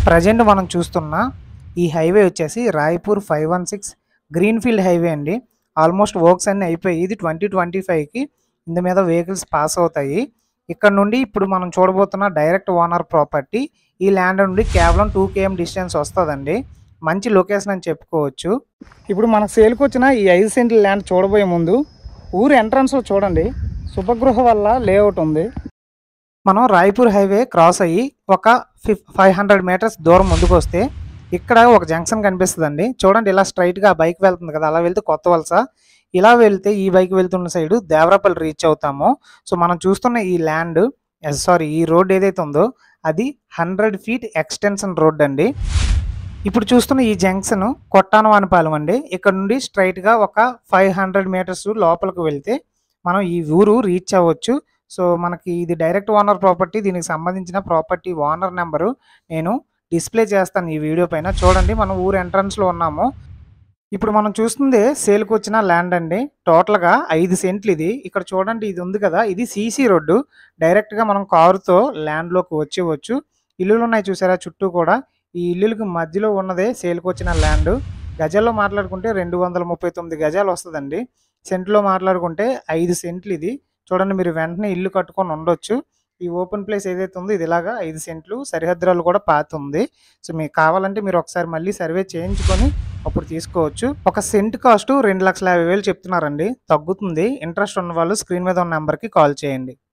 present మనం చూస్తున్న ఈ హైవే వచ్చేసి Raipur five one six greenfield highway అండి ఆల్మోస్ట్ వర్క్స్ అన్నీ అయిపోయి ఇది ట్వంటీ ట్వంటీ ఫైవ్కి ఇందు మీద వెహికల్స్ పాస్ అవుతాయి ఇక్కడ నుండి ఇప్పుడు మనం చూడబోతున్న డైరెక్ట్ ఓనర్ ప్రాపర్టీ ఈ ల్యాండ్ నుండి కేవలం టూ కేఎం డిస్టెన్స్ వస్తుందండి మంచి లొకేషన్ అని చెప్పుకోవచ్చు ఇప్పుడు మనకు సేల్కి వచ్చిన ఈ ఐదు సెంట్ల ల్యాండ్ చూడబోయే ముందు ఊరు ఎంట్రన్స్లో చూడండి శుభగృహ వల్ల లేఅవుట్ ఉంది మనం రాయ్పూర్ హైవే క్రాస్ అయ్యి ఒక ఫిఫ్ ఫైవ్ హండ్రెడ్ మీటర్స్ దూరం ముందుకు వస్తే ఇక్కడ ఒక జంక్షన్ కనిపిస్తుందండి చూడండి ఇలా స్ట్రైట్గా బైక్ వెళ్తుంది కదా అలా వెళ్తే కొత్త వలస ఇలా వెళ్తే ఈ బైక్ వెళ్తున్న సైడ్ దేవరాపల్లి రీచ్ అవుతాము సో మనం చూస్తున్న ఈ ల్యాండ్ సారీ ఈ రోడ్ ఏదైతే ఉందో అది హండ్రెడ్ ఫీట్ ఎక్స్టెన్షన్ రోడ్ అండి ఇప్పుడు చూస్తున్న ఈ జంక్షన్ కొట్టానవానిపాలెం అండి ఇక్కడ నుండి స్ట్రైట్గా ఒక ఫైవ్ హండ్రెడ్ మీటర్స్ లోపలికి వెళ్తే మనం ఈ ఊరు రీచ్ అవ్వచ్చు సో మనకి ఇది డైరెక్ట్ ఓనర్ ప్రాపర్టీ దీనికి సంబంధించిన ప్రాపర్టీ ఓనర్ నెంబరు నేను డిస్ప్లే చేస్తాను ఈ వీడియో పైన చూడండి మనం ఊరు ఎంట్రన్స్లో ఉన్నాము ఇప్పుడు మనం చూస్తుంది సేల్కి వచ్చిన ల్యాండ్ అండి టోటల్గా ఐదు సెంట్లు ఇది ఇక్కడ చూడండి ఇది ఉంది కదా ఇది సీసీ రోడ్డు డైరెక్ట్గా మనం కారుతో ల్యాండ్లోకి వచ్చేవచ్చు ఇల్లులు ఉన్నాయి చూసారా చుట్టూ కూడా ఈ ఇల్లులకి మధ్యలో ఉన్నదే సేల్కి వచ్చిన ల్యాండ్ గజాల్లో మాట్లాడుకుంటే రెండు వందల ముప్పై తొమ్మిది గజాలు వస్తుందండి సెంట్లో మాట్లాడుకుంటే ఐదు సెంట్లు ఇది చూడండి మీరు వెంటనే ఇల్లు కట్టుకొని ఉండొచ్చు ఈ ఓపెన్ ప్లేస్ ఏదైతే ఉందో ఇది ఇలాగా ఐదు సెంట్లు సరిహద్దురాలు కూడా పాత ఉంది సో మీకు కావాలంటే మీరు ఒకసారి మళ్ళీ సర్వే చేయించుకొని అప్పుడు తీసుకోవచ్చు ఒక సెంట్ కాస్ట్ రెండు లక్షల యాభై వేలు చెప్తున్నారండి తగ్గుతుంది ఇంట్రెస్ట్ ఉన్న వాళ్ళు స్క్రీన్ మీద ఉన్న నెంబర్కి కాల్ చేయండి